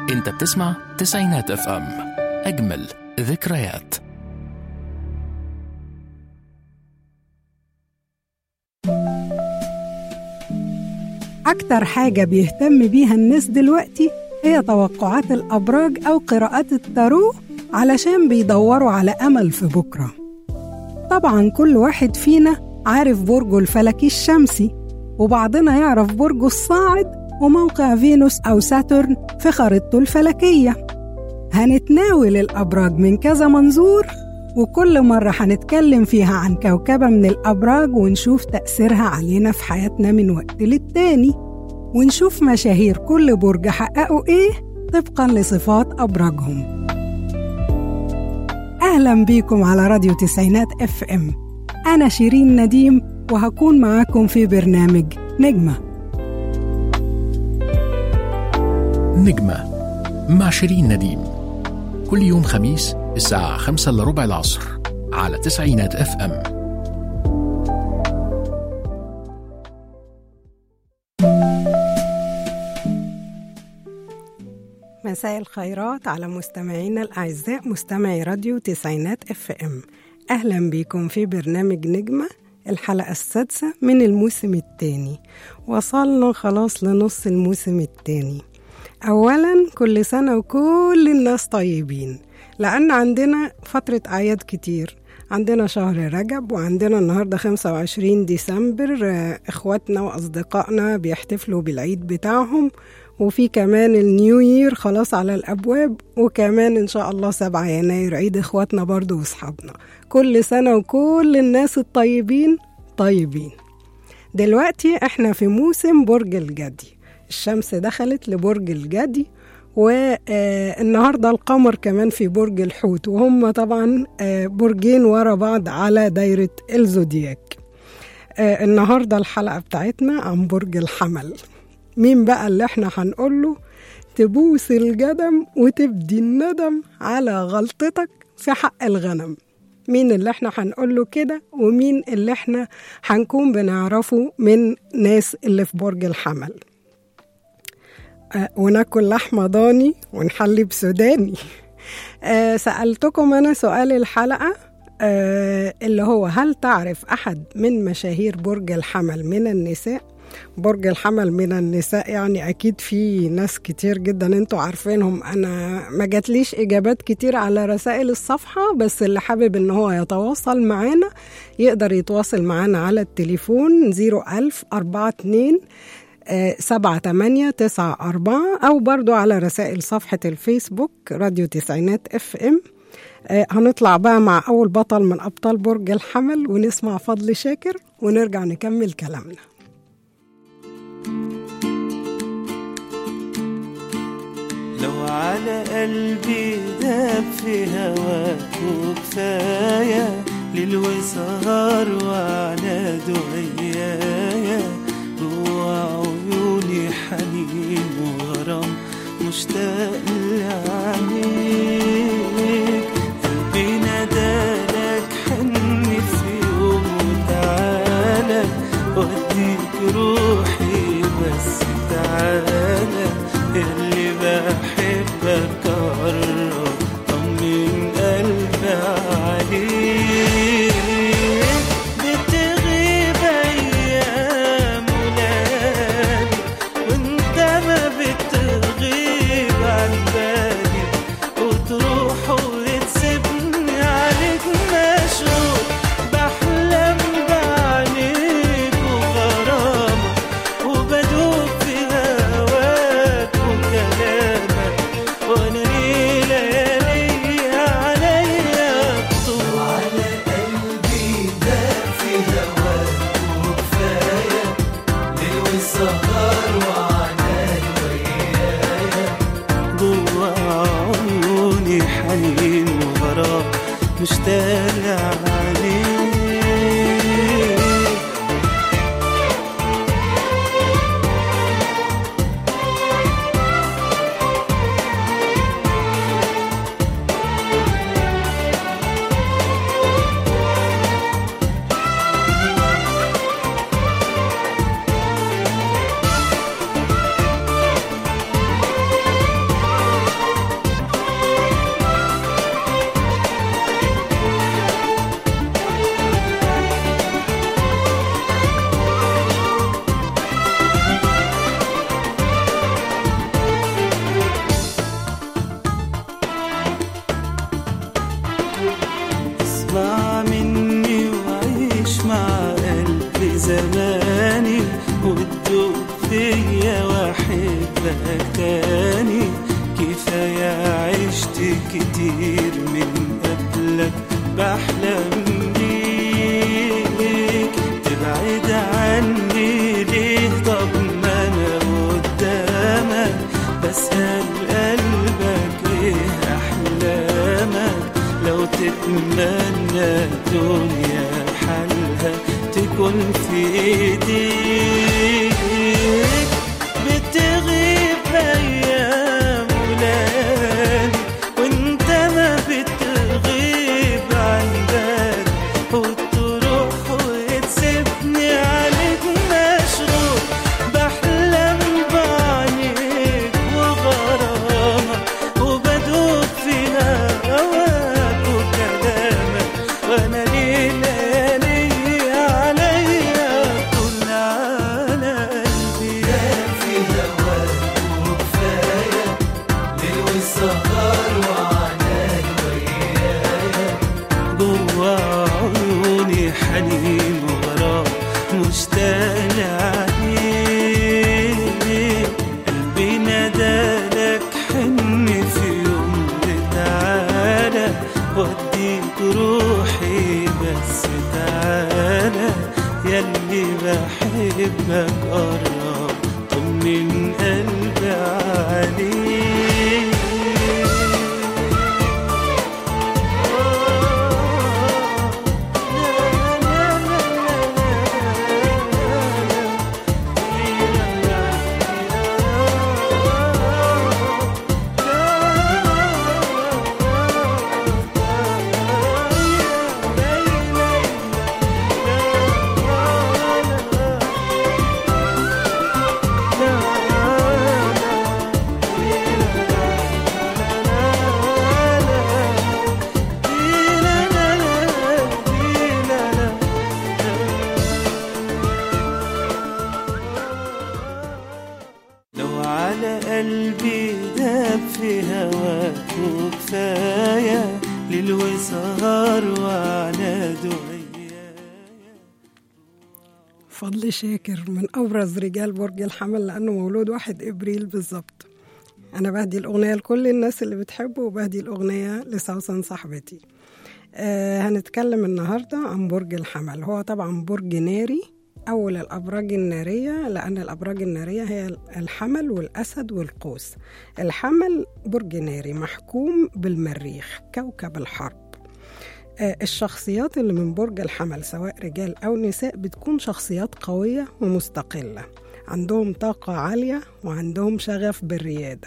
انت بتسمع تسعينات اف ام اجمل ذكريات أكتر حاجة بيهتم بيها الناس دلوقتي هي توقعات الأبراج أو قراءات التارو علشان بيدوروا على أمل في بكرة طبعا كل واحد فينا عارف برجه الفلكي الشمسي وبعضنا يعرف برجه الصاعد وموقع فينوس أو ساترن في خريطته الفلكية هنتناول الأبراج من كذا منظور وكل مرة هنتكلم فيها عن كوكبة من الأبراج ونشوف تأثيرها علينا في حياتنا من وقت للتاني ونشوف مشاهير كل برج حققوا إيه طبقا لصفات أبراجهم أهلا بيكم على راديو تسعينات اف ام أنا شيرين نديم وهكون معاكم في برنامج نجمة نجمة مع شيرين نديم كل يوم خميس الساعة خمسة إلا ربع العصر على تسعينات اف ام مساء الخيرات على مستمعينا الأعزاء مستمعي راديو تسعينات اف ام أهلا بكم في برنامج نجمة الحلقة السادسة من الموسم الثاني وصلنا خلاص لنص الموسم الثاني أولا كل سنة وكل الناس طيبين لأن عندنا فترة أعياد كتير عندنا شهر رجب وعندنا النهاردة 25 ديسمبر آه، إخواتنا وأصدقائنا بيحتفلوا بالعيد بتاعهم وفي كمان النيو يير خلاص على الأبواب وكمان إن شاء الله 7 يناير عيد إخواتنا برضو وأصحابنا كل سنة وكل الناس الطيبين طيبين دلوقتي احنا في موسم برج الجدي الشمس دخلت لبرج الجدي والنهاردة القمر كمان في برج الحوت وهم طبعا آه، برجين ورا بعض على دايرة الزودياك آه، النهاردة الحلقة بتاعتنا عن برج الحمل مين بقى اللي احنا هنقوله تبوس الجدم وتبدي الندم على غلطتك في حق الغنم مين اللي احنا هنقوله كده ومين اللي احنا هنكون بنعرفه من ناس اللي في برج الحمل آه، وناكل لحمة ضاني ونحلي بسوداني آه، سألتكم أنا سؤال الحلقة آه، اللي هو هل تعرف أحد من مشاهير برج الحمل من النساء؟ برج الحمل من النساء يعني أكيد في ناس كتير جدا انتوا عارفينهم أنا ما جاتليش إجابات كتير على رسائل الصفحة بس اللي حابب إن هو يتواصل معانا يقدر يتواصل معانا على التليفون 01000 42 سبعة تمانية تسعة أربعة أو برضو على رسائل صفحة الفيسبوك راديو تسعينات اف ام هنطلع بقى مع أول بطل من أبطال برج الحمل ونسمع فضل شاكر ونرجع نكمل كلامنا لو على قلبي داب في هواك وكفاية ليل وسهر وعناد وعيايا جوا عيوني حنين وغرام مشتاق لعينيك قلبي نادالك حن في يوم وتعالى وديك روحي بس تعالى اللي بحبك قرب طمن قلبي عليك بتغيب ايام ولادي وانت ما بتغيب عن بالي وتروح وتسيبني عليك مشغول بحلم بعينيك وغرامك وبدوب في هواك وكلامك وانا ليه ليالي عليا بطول على قلبي داب في هواك وكفايه ليل والسهر وعناد ويايا جوا عيوني حنين وغرام مشتاق عليك أحبك تاني كفاية عشت كتير من قبلك بحلم بيك تبعد عني ليه طب ما أنا قدامك بسأل قلبك إيه أحلامك لو تتمنى الدنيا حالها تكون في ايديك بتغيب ايام ولادي وانت ما بتغيب عن بالي وتروح وتسيبني عليك مشغول بحلم بعينيك وغرامك وبدوب في هواك وكلامك وانا ليلة عليا طول على قلبي في هواك وكفاية ليل والسهر وعناك ويايا جوا عيوني حنين وغرام مشتاق عليك قلبي نادالك حن في يوم تعالى وديك روحي بس تعالى ياللي بحبك قرب طمن قلبي عليك لو على قلبي داب في هواك وكفاية ليل وسهر وعلى دعية فضل شاكر من أبرز رجال برج الحمل لأنه مولود واحد إبريل بالظبط أنا بهدي الأغنية لكل الناس اللي بتحبه وبهدي الأغنية لسوسن صاحبتي آه هنتكلم النهاردة عن برج الحمل هو طبعا برج ناري أول الأبراج النارية لأن الأبراج النارية هي الحمل والأسد والقوس الحمل برج ناري محكوم بالمريخ كوكب الحرب آه، الشخصيات اللي من برج الحمل سواء رجال أو نساء بتكون شخصيات قوية ومستقلة عندهم طاقة عالية وعندهم شغف بالريادة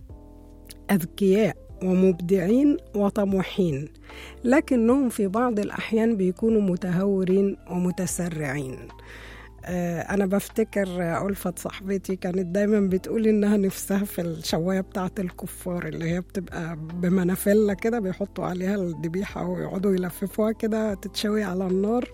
أذكياء ومبدعين وطموحين لكنهم في بعض الأحيان بيكونوا متهورين ومتسرعين آه، أنا بفتكر آه، ألفت صاحبتي كانت دايما بتقول إنها نفسها في الشواية بتاعة الكفار اللي هي بتبقى بمنافلة كده بيحطوا عليها الذبيحة ويقعدوا يلففوها كده تتشوي على النار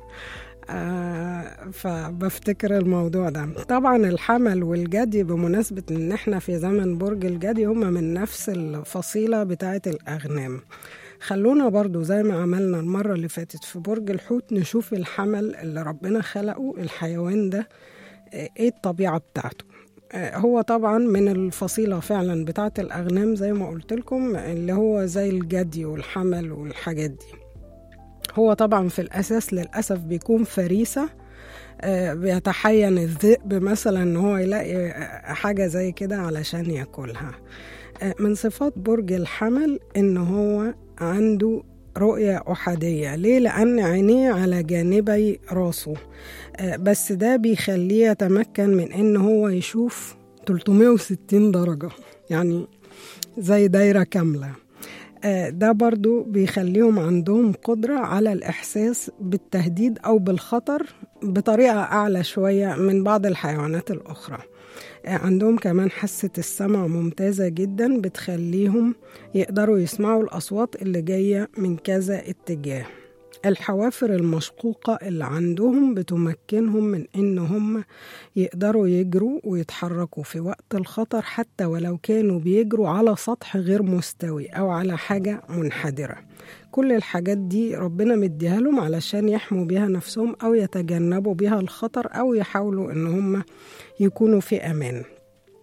آه فبفتكر الموضوع ده طبعا الحمل والجدي بمناسبة ان احنا في زمن برج الجدي هما من نفس الفصيلة بتاعة الأغنام خلونا برضو زي ما عملنا المرة اللي فاتت في برج الحوت نشوف الحمل اللي ربنا خلقه الحيوان ده آه، ايه الطبيعة بتاعته آه، هو طبعا من الفصيلة فعلا بتاعة الأغنام زي ما قلت لكم اللي هو زي الجدي والحمل والحاجات دي هو طبعا في الأساس للأسف بيكون فريسة آه، بيتحين الذئب مثلا ان هو يلاقي آه، حاجة زي كده علشان ياكلها آه، من صفات برج الحمل ان هو عنده رؤية أحادية ليه؟ لأن عينيه على جانبي راسه آه، بس ده بيخليه يتمكن من إن هو يشوف 360 درجة يعني زي دايرة كاملة آه، ده برضو بيخليهم عندهم قدرة على الإحساس بالتهديد أو بالخطر بطريقة أعلى شوية من بعض الحيوانات الأخرى آه، عندهم كمان حاسة السمع ممتازة جدا بتخليهم يقدروا يسمعوا الأصوات اللي جاية من كذا اتجاه الحوافر المشقوقة اللي عندهم بتمكنهم من إن هم يقدروا يجروا ويتحركوا في وقت الخطر حتى ولو كانوا بيجروا على سطح غير مستوي أو على حاجة منحدرة كل الحاجات دي ربنا مديها لهم علشان يحموا بيها نفسهم أو يتجنبوا بيها الخطر أو يحاولوا إن هم يكونوا في أمان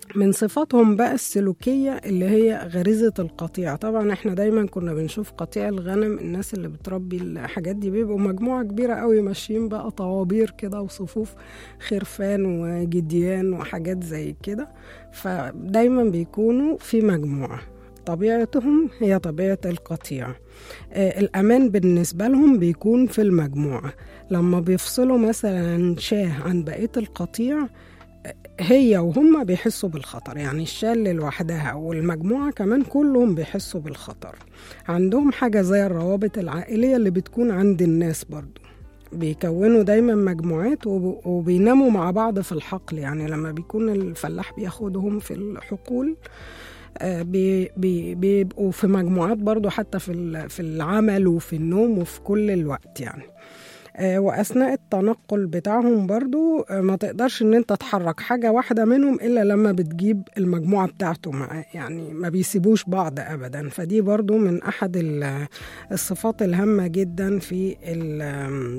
من صفاتهم بقى السلوكية اللي هي غريزة القطيع طبعا احنا دايما كنا بنشوف قطيع الغنم الناس اللي بتربي الحاجات دي بيبقوا مجموعة كبيرة قوي ماشيين بقى طوابير كده وصفوف خرفان وجديان وحاجات زي كده فدايما بيكونوا في مجموعة طبيعتهم هي طبيعة القطيع آه، الأمان بالنسبة لهم بيكون في المجموعة لما بيفصلوا مثلا شاه عن بقية القطيع هي وهم بيحسوا بالخطر يعني الشاة اللي لوحدها والمجموعة كمان كلهم بيحسوا بالخطر عندهم حاجة زي الروابط العائلية اللي بتكون عند الناس برضو بيكونوا دايما مجموعات وب- وبيناموا مع بعض في الحقل يعني لما بيكون الفلاح بياخدهم في الحقول آه، بي- بي- بيبقوا في مجموعات برضو حتى في ال- في العمل وفي النوم وفي كل الوقت يعني آه، واثناء التنقل بتاعهم برضو آه، ما تقدرش ان انت تحرك حاجه واحده منهم الا لما بتجيب المجموعه بتاعته معاه يعني ما بيسيبوش بعض ابدا فدي برضو من احد ال- الصفات الهامه جدا في ال-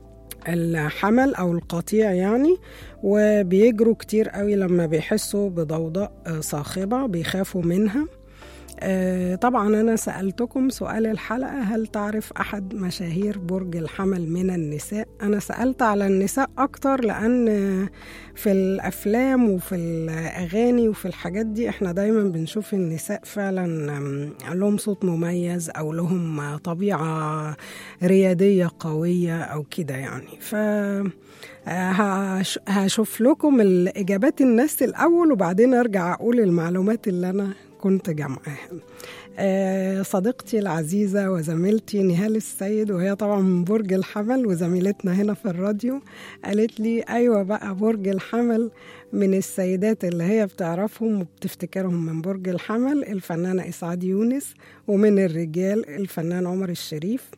الحمل او القطيع يعني وبيجروا كتير قوي لما بيحسوا بضوضاء آه، صاخبه بيخافوا منها آه، طبعا أنا سألتكم سؤال الحلقة هل تعرف أحد مشاهير برج الحمل من النساء؟ أنا سألت على النساء أكتر لأن آه، في الأفلام وفي الأغاني وفي الحاجات دي إحنا دايما بنشوف النساء فعلا آم، لهم صوت مميز أو لهم آه، طبيعة ريادية قوية أو كده يعني ف آه، هش- هشوف لكم الإجابات الناس الأول وبعدين أرجع أقول المعلومات اللي أنا كنت جمعاها آه، صديقتي العزيزة وزميلتي نهال السيد وهي طبعا من برج الحمل وزميلتنا هنا في الراديو قالت لي أيوة بقى برج الحمل من السيدات اللي هي بتعرفهم وبتفتكرهم من برج الحمل الفنانة إسعاد يونس ومن الرجال الفنان عمر الشريف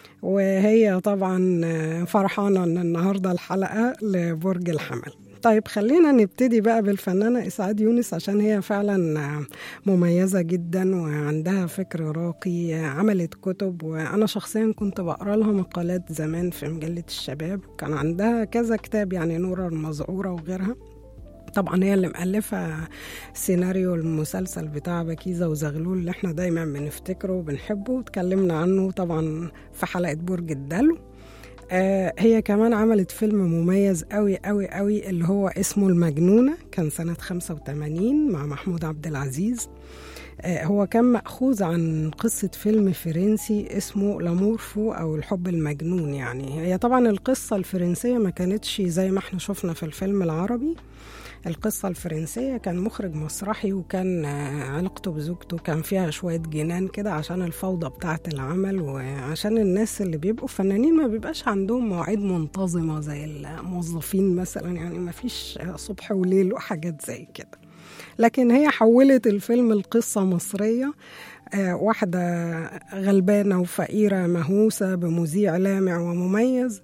وهي طبعا آه، فرحانة ان النهاردة الحلقة لبرج الحمل طيب خلينا نبتدي بقى بالفنانة إسعاد يونس عشان هي فعلا آه، مميزة جدا وعندها فكر راقي آه، عملت كتب وأنا شخصيا كنت بقرأ لها مقالات زمان في مجلة الشباب كان عندها كذا كتاب يعني نورة المزعورة وغيرها طبعا هي اللي مؤلفة سيناريو المسلسل بتاع بكيزة وزغلول اللي احنا دايما بنفتكره وبنحبه واتكلمنا عنه طبعا في حلقة برج الدلو آه هي كمان عملت فيلم مميز قوي قوي قوي اللي هو اسمه المجنونة كان سنة 85 مع محمود عبد العزيز آه هو كان مأخوذ عن قصة فيلم فرنسي اسمه لامور فو أو الحب المجنون يعني هي طبعا القصة الفرنسية ما كانتش زي ما احنا شفنا في الفيلم العربي القصة الفرنسية كان مخرج مسرحي وكان آه، علاقته بزوجته كان فيها شوية جنان كده عشان الفوضى بتاعة العمل وعشان الناس اللي بيبقوا فنانين ما بيبقاش عندهم مواعيد منتظمة زي الموظفين مثلا يعني ما فيش آه، صبح وليل وحاجات زي كده لكن هي حولت الفيلم لقصة مصرية آه، واحدة غلبانة وفقيرة مهووسة بمذيع لامع ومميز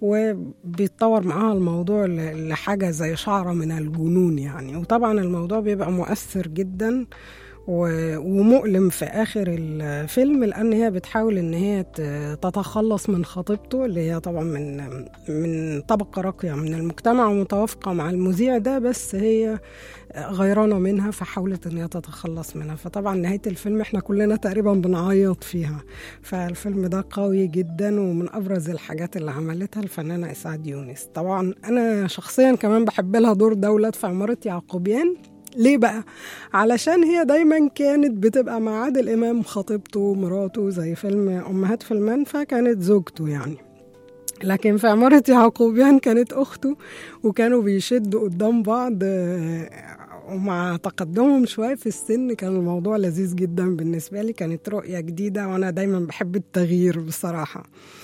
وبيتطور معاها الموضوع ل- لحاجة زي شعرة من الجنون يعني وطبعا الموضوع بيبقى مؤثر جدا و- ومؤلم في آخر الفيلم لأن هي بتحاول إن هي ت- تتخلص من خطيبته اللي هي طبعا من من طبقة راقية من المجتمع ومتوافقة مع المذيع ده بس هي غيرانة منها فحاولت إن هي تتخلص منها فطبعا نهاية الفيلم احنا كلنا تقريبا بنعيط فيها فالفيلم ده قوي جدا ومن أبرز الحاجات اللي عملتها الفنانة إسعاد يونس طبعا أنا شخصيا كمان بحب لها دور دولة في عمارة يعقوبيان ليه بقى؟ علشان هي دايما كانت بتبقى مع عادل إمام خطيبته مراته زي فيلم أمهات في المنفى كانت زوجته يعني لكن في عمارة يعقوبيان كانت أخته وكانوا بيشدوا قدام بعض آه، ومع تقدمهم شوية في السن كان الموضوع لذيذ جدا بالنسبة لي كانت رؤية جديدة وأنا دايما بحب التغيير بصراحة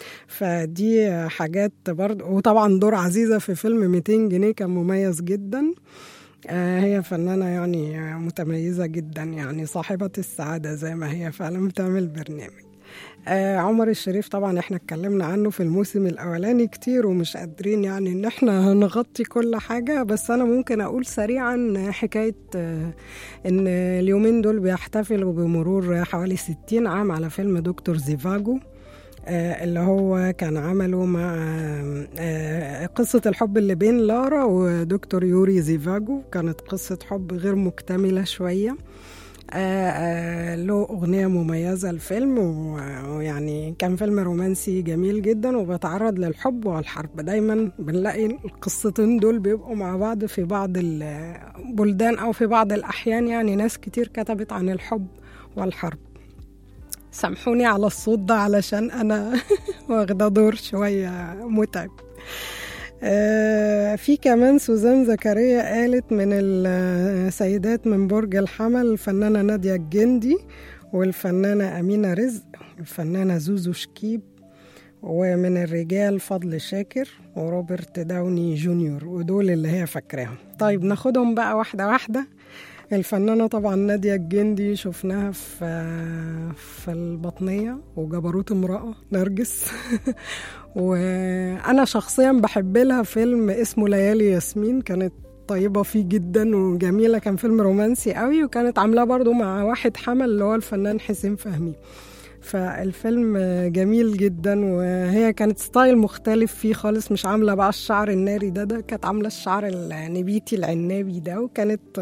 فدي حاجات برضه وطبعا دور عزيزة في فيلم 200 جنيه كان مميز جدا آه، هي فنانة يعني آه، متميزة جدا يعني صاحبة السعادة زي ما هي فعلا بتعمل برنامج آه عمر الشريف طبعا احنا اتكلمنا عنه في الموسم الاولاني كتير ومش قادرين يعني ان احنا نغطي كل حاجة بس انا ممكن اقول سريعا حكاية آه ان اليومين دول بيحتفلوا بمرور حوالي 60 عام على فيلم دكتور زيفاجو آه، اللي هو كان عمله مع آه، قصة الحب اللي بين لارا ودكتور يوري زيفاجو كانت قصة حب غير مكتملة شوية آه، آه، له أغنية مميزة الفيلم و- ويعني كان فيلم رومانسي جميل جدا وبيتعرض للحب والحرب دايما بنلاقي القصتين دول بيبقوا مع بعض في بعض البلدان أو في بعض الأحيان يعني ناس كتير كتبت عن الحب والحرب سامحوني على الصوت ده علشان أنا واخدة دور شوية متعب آه، في كمان سوزان زكريا قالت من السيدات من برج الحمل الفنانة نادية الجندي والفنانة أمينة رزق الفنانة زوزو شكيب ومن الرجال فضل شاكر وروبرت داوني جونيور ودول اللي هي فاكراهم طيب ناخدهم بقى واحدة واحدة الفنانة طبعا نادية الجندي شفناها في في البطنية وجبروت امرأة نرجس وأنا شخصيا بحب لها فيلم اسمه ليالي ياسمين كانت طيبة فيه جدا وجميلة كان فيلم رومانسي قوي وكانت عاملاه برضو مع واحد حمل اللي هو الفنان حسين فهمي فالفيلم جميل جدا وهي كانت ستايل مختلف فيه خالص مش عاملة بقى الشعر الناري ده ده كانت عاملة الشعر النبيتي العنابي ده وكانت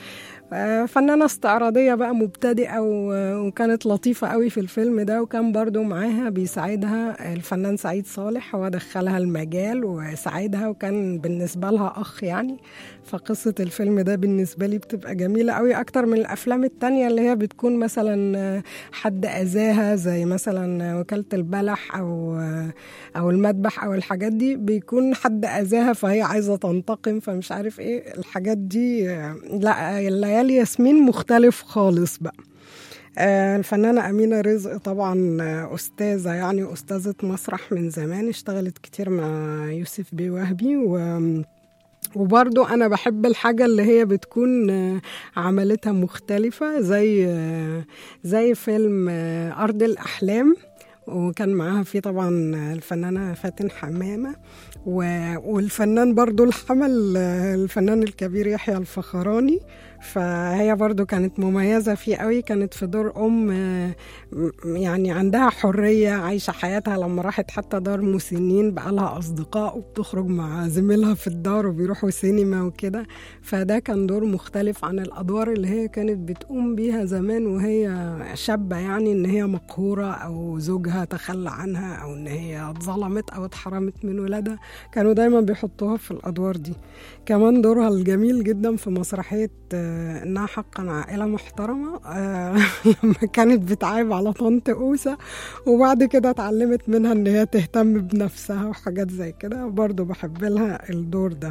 آه، فنانة استعراضية بقى مبتدئة و- وكانت لطيفة قوي في الفيلم ده وكان برضو معاها بيساعدها الفنان سعيد صالح هو دخلها المجال وساعدها وكان بالنسبة لها أخ يعني فقصة الفيلم ده بالنسبة لي بتبقى جميلة قوي أكتر من الأفلام التانية اللي هي بتكون مثلا آه، حد أذاها زي مثلا وكالة البلح أو آه، أو المذبح أو الحاجات دي بيكون حد أذاها فهي عايزة تنتقم فمش عارف إيه الحاجات دي آه، لا الليالي ياسمين مختلف خالص بقى آه، الفنانة أمينة رزق طبعا آه، أستاذة يعني أستاذة مسرح من زمان اشتغلت كتير مع يوسف بيه وهبي و وبرضو أنا بحب الحاجة اللي هي بتكون آه، عملتها مختلفة زي آه، زي فيلم آه، أرض الأحلام وكان معاها فيه طبعا الفنانة فاتن حمامة و- والفنان برضو الحمل آه، الفنان الكبير يحيى الفخراني فهي برضو كانت مميزة فيه قوي كانت في دور أم آه، م- يعني عندها حرية عايشة حياتها لما راحت حتى دار مسنين بقى لها أصدقاء وبتخرج مع زميلها في الدار وبيروحوا سينما وكده فده كان دور مختلف عن الأدوار اللي هي كانت بتقوم بيها زمان وهي شابة يعني إن هي مقهورة أو زوجها تخلى عنها أو إن هي اتظلمت أو اتحرمت من ولادها كانوا دايما بيحطوها في الأدوار دي كمان دورها الجميل جدا في مسرحية آه، إنها حقا عائلة محترمة آه، لما كانت بتعايب على طنط أوسة وبعد كده اتعلمت منها إن هي تهتم بنفسها وحاجات زي كده برضو بحب لها الدور ده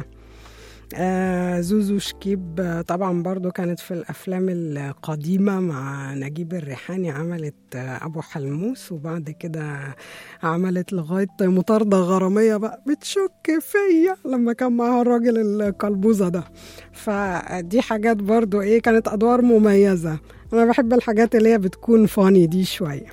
آه زوزو شكيب آه، طبعا برضو كانت في الأفلام القديمة مع نجيب الريحاني عملت آه أبو حلموس وبعد كده عملت لغاية مطاردة غرامية بقى بتشك فيا لما كان معاها الراجل القلبوزة ده فدي حاجات برضو إيه كانت أدوار مميزة أنا بحب الحاجات اللي هي بتكون فاني دي شوية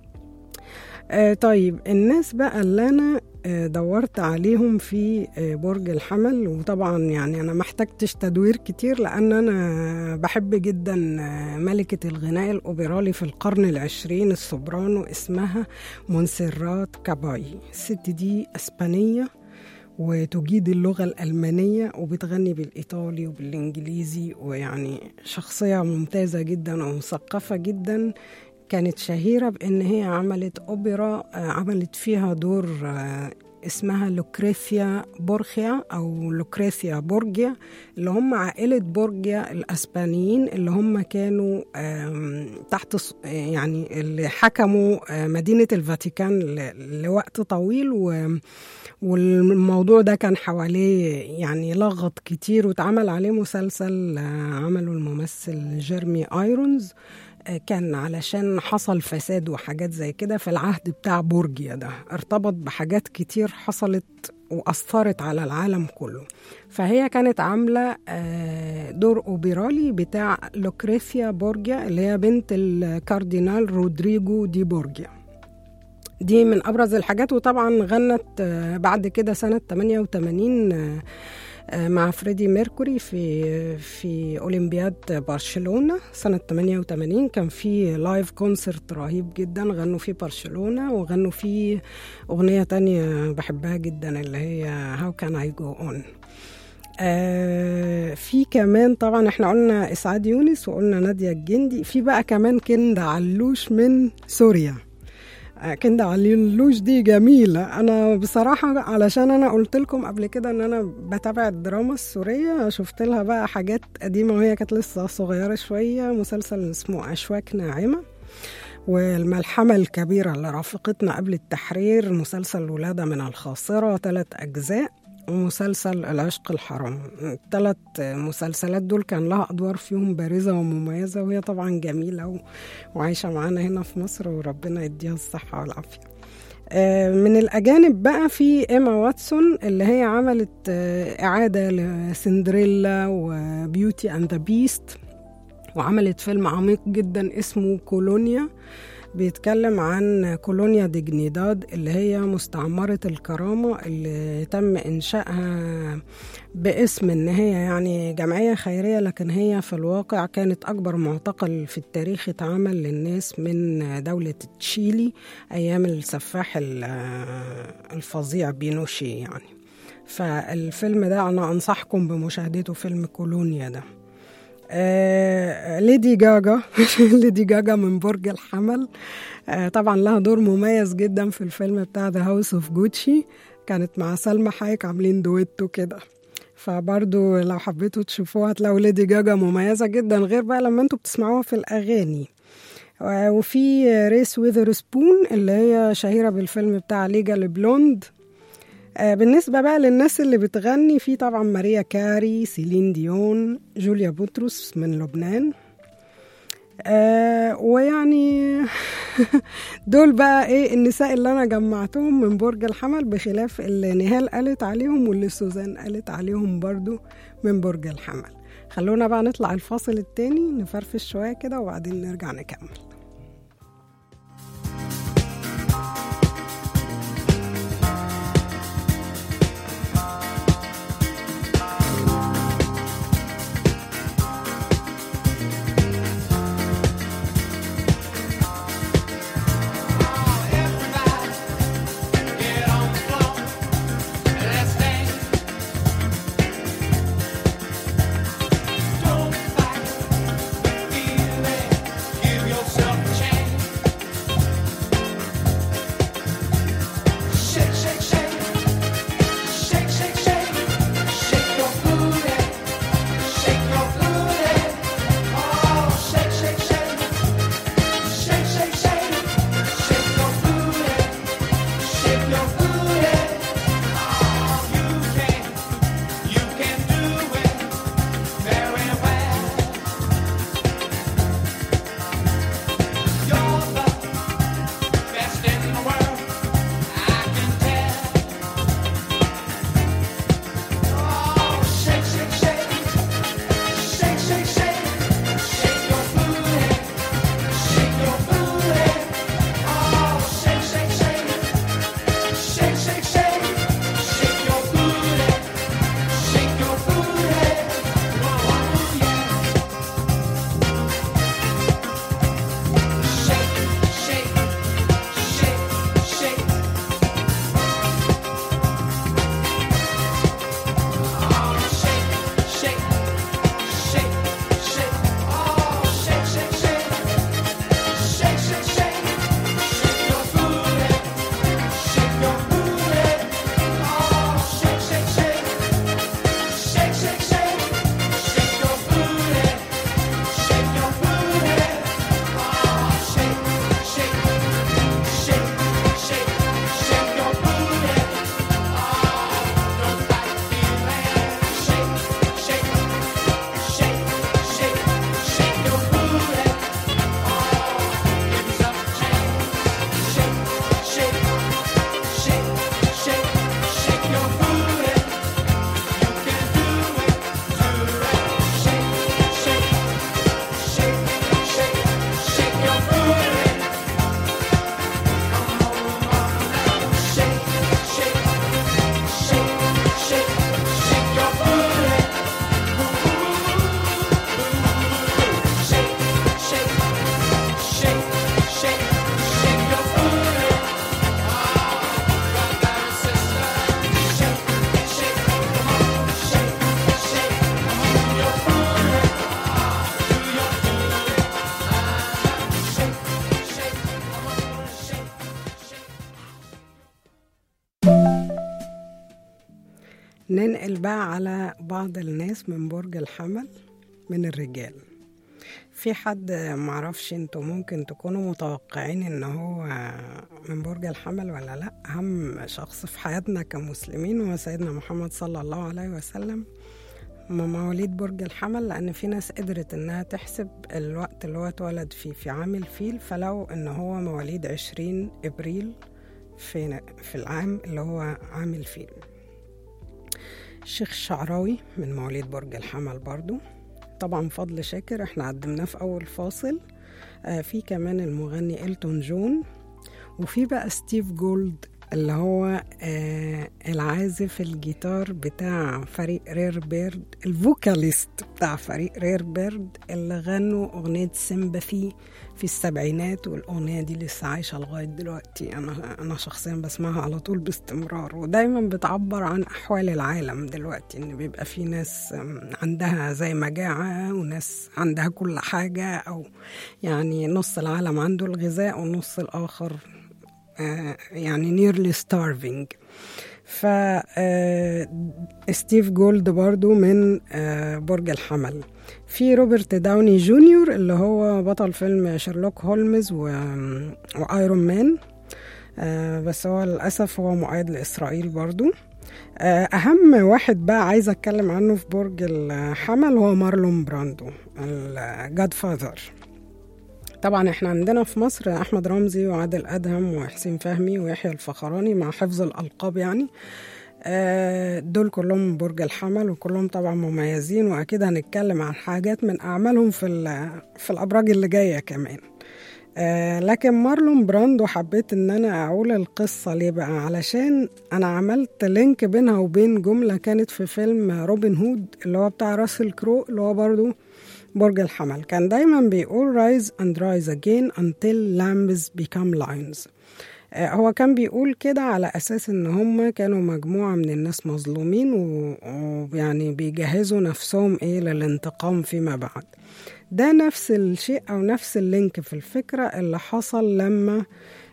آه طيب الناس بقى اللي أنا آه، دورت عليهم في آه، برج الحمل وطبعا يعني انا محتاجتش تدوير كتير لان انا بحب جدا آه، ملكة الغناء الاوبرالي في القرن العشرين السوبرانو اسمها مونسيرات كاباي الست دي اسبانية وتجيد اللغة الألمانية وبتغني بالإيطالي وبالإنجليزي ويعني شخصية ممتازة جدا ومثقفة جدا كانت شهيرة بإن هي عملت أوبرا آه، عملت فيها دور آه، اسمها لوكريثيا بورخيا أو لوكريثيا بورجيا اللي هم عائلة بورجيا الأسبانيين اللي هم كانوا آم، تحت ص- آه، يعني اللي حكموا آه، مدينة الفاتيكان ل- لوقت طويل و والموضوع ده كان حواليه يعني لغط كتير واتعمل عليه مسلسل آه، عمله الممثل جيرمي ايرونز آه، كان علشان حصل فساد وحاجات زي كده في العهد بتاع بورجيا ده ارتبط بحاجات كتير حصلت وأثرت على العالم كله فهي كانت عاملة آه، دور أوبرالي بتاع لوكريثيا بورجيا اللي هي بنت الكاردينال رودريجو دي بورجيا دي من ابرز الحاجات وطبعا غنت آه، بعد كده سنه 88 آه، آه، مع فريدي ميركوري في في أولمبياد برشلونة سنة 88 كان في لايف كونسرت رهيب جدا غنوا فيه برشلونة وغنوا فيه أغنية تانية بحبها جدا اللي هي How Can I Go On آه في كمان طبعا احنا قلنا اسعاد يونس وقلنا ناديه الجندي في بقى كمان كندا علوش من سوريا آه، كندا علوش دي جميله انا بصراحه علشان انا قلت لكم قبل كده ان انا بتابع الدراما السوريه شفت لها بقى حاجات قديمه وهي كانت لسه صغيره شويه مسلسل اسمه اشواك ناعمه والملحمة الكبيرة اللي رافقتنا قبل التحرير مسلسل الولادة من الخاصرة ثلاث أجزاء ومسلسل العشق الحرام الثلاث مسلسلات دول كان لها أدوار فيهم بارزة ومميزة وهي طبعا جميلة و... وعايشة معانا هنا في مصر وربنا يديها الصحة والعافية آه، من الأجانب بقى في إيما واتسون اللي هي عملت آه، إعادة لسندريلا وبيوتي أند ذا بيست وعملت فيلم عميق جدا اسمه كولونيا بيتكلم عن كولونيا ديجنيداد اللي هي مستعمرة الكرامة اللي تم إنشائها باسم إن هي يعني جمعية خيرية لكن هي في الواقع كانت أكبر معتقل في التاريخ اتعمل للناس من دولة تشيلي أيام السفاح ال- الفظيع بينوشي يعني فالفيلم ده أنا أنصحكم بمشاهدته فيلم كولونيا ده آه، ليدي جاجا ليدي جاجا من برج الحمل آه، طبعا لها دور مميز جدا في الفيلم بتاع ذا هاوس اوف جوتشي كانت مع سلمى حايك عاملين دويتو كده فبرضو لو حبيتوا تشوفوها هتلاقوا ليدي جاجا مميزة جدا غير بقى لما انتوا بتسمعوها في الأغاني آه، وفي ريس ويذر سبون اللي هي شهيرة بالفيلم بتاع ليجال بلوند آه، بالنسبة بقى للناس اللي بتغني في طبعا ماريا كاري سيلين ديون جوليا بطرس من لبنان آه ويعني دول بقى ايه النساء اللي انا جمعتهم من برج الحمل بخلاف اللي نهال قالت عليهم واللي سوزان قالت عليهم برضو من برج الحمل خلونا بقى نطلع الفاصل التاني نفرفش شوية كده وبعدين نرجع نكمل Give yourself ننقل بقى على بعض الناس من برج الحمل من الرجال في حد معرفش انتوا ممكن تكونوا متوقعين ان هو من برج الحمل ولا لا اهم شخص في حياتنا كمسلمين هو سيدنا محمد صلى الله عليه وسلم هم مواليد برج الحمل لان في ناس قدرت انها تحسب الوقت اللي هو اتولد فيه في عام الفيل فلو ان هو مواليد عشرين ابريل في في العام اللي هو عام الفيل الشيخ الشعراوي من مواليد برج الحمل برضو طبعا فضل شاكر احنا قدمناه في اول فاصل آه في كمان المغني إلتون جون وفي بقى ستيف جولد اللي هو آه العازف الجيتار بتاع فريق رير بيرد الفوكاليست بتاع فريق رير بيرد اللي غنوا أغنية سيمباثي في السبعينات والأغنية دي لسه عايشة لغاية دلوقتي أنا أنا شخصيا بسمعها على طول باستمرار ودايما بتعبر عن أحوال العالم دلوقتي إن بيبقى في ناس آم، عندها زي مجاعة وناس عندها كل حاجة أو يعني نص العالم عنده الغذاء والنص الآخر آه، يعني نيرلي ستارفينج ف آه، ستيف جولد برضو من آه، برج الحمل في روبرت داوني جونيور اللي هو بطل فيلم شيرلوك هولمز و... وايرون مان آه، بس هو للأسف هو مؤيد لإسرائيل برضو آه، أهم واحد بقى عايزة أتكلم عنه في برج الحمل هو مارلون براندو الجاد فاذر طبعا احنا عندنا في مصر احمد رمزي وعادل ادهم وحسين فهمي ويحيى الفخراني مع حفظ الالقاب يعني آه، دول كلهم من برج الحمل وكلهم طبعا مميزين واكيد هنتكلم عن حاجات من اعمالهم في ال- في الابراج اللي جايه كمان آه، لكن مارلون براندو حبيت ان انا اقول القصه ليه بقى علشان انا عملت لينك بينها وبين جمله كانت في فيلم روبن هود اللي هو بتاع راسل كرو اللي هو برضو برج الحمل كان دايما بيقول rise and rise again until lambs become lions آه، هو كان بيقول كده على أساس إن هم كانوا مجموعة من الناس مظلومين و- ويعني بيجهزوا نفسهم إيه للانتقام فيما بعد ده نفس الشيء أو نفس اللينك في الفكرة اللي حصل لما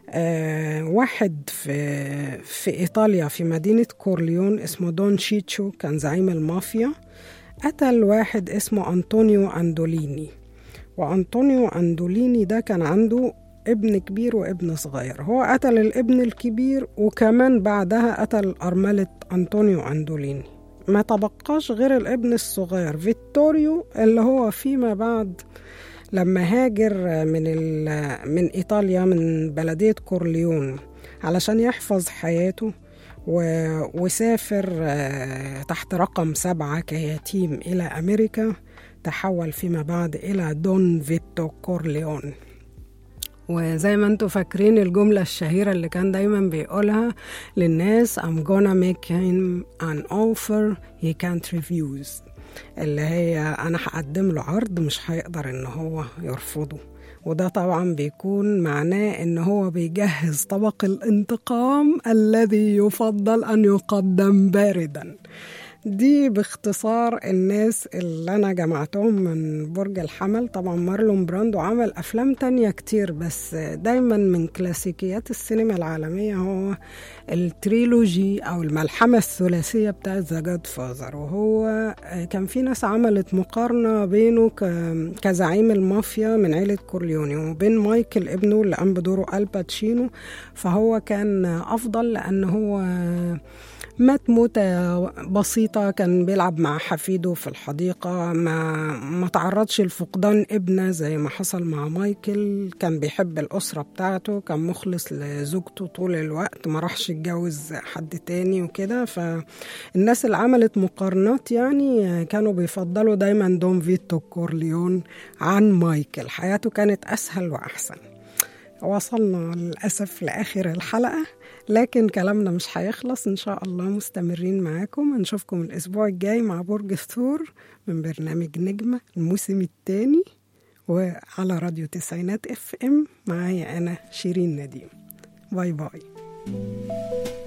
آه واحد في في إيطاليا في مدينة كورليون اسمه دون شيتشو كان زعيم المافيا قتل واحد اسمه أنطونيو أندوليني وأنطونيو أندوليني ده كان عنده ابن كبير وابن صغير هو قتل الابن الكبير وكمان بعدها قتل أرملة أنطونيو أندوليني ما تبقاش غير الابن الصغير فيتوريو اللي هو فيما بعد لما هاجر من ال- من إيطاليا من بلدية كورليون علشان يحفظ حياته و- وسافر آه، تحت رقم سبعة كيتيم إلى أمريكا تحول فيما بعد إلى دون فيتو كورليون وزي ما انتوا فاكرين الجملة الشهيرة اللي كان دايما بيقولها للناس I'm gonna make him an offer he can't refuse اللي هي أنا هقدم له عرض مش هيقدر إن هو يرفضه وده طبعا بيكون معناه إن هو بيجهز طبق الانتقام الذي يفضل أن يقدم باردا دي باختصار الناس اللي أنا جمعتهم من برج الحمل طبعا مارلون براندو عمل أفلام تانية كتير بس دايما من كلاسيكيات السينما العالمية هو التريلوجي أو الملحمة الثلاثية بتاعت ذا جاد فازر وهو كان في ناس عملت مقارنة بينه ك- كزعيم المافيا من عيلة كورليوني وبين مايكل ابنه اللي قام بدوره الباتشينو فهو كان أفضل لأن هو مات موتة بسيطة كان بيلعب مع حفيده في الحديقة ما ما تعرضش لفقدان ابنه زي ما حصل مع مايكل كان بيحب الأسرة بتاعته كان مخلص لزوجته طول الوقت ما راحش يتجوز حد تاني وكده فالناس اللي عملت مقارنات يعني كانوا بيفضلوا دايما دون فيتو كورليون عن مايكل حياته كانت أسهل وأحسن وصلنا للأسف لآخر الحلقة لكن كلامنا مش هيخلص إن شاء الله مستمرين معاكم هنشوفكم الأسبوع الجاي مع برج الثور من برنامج نجمة الموسم الثاني وعلى راديو تسعينات اف ام معايا أنا شيرين نديم باي باي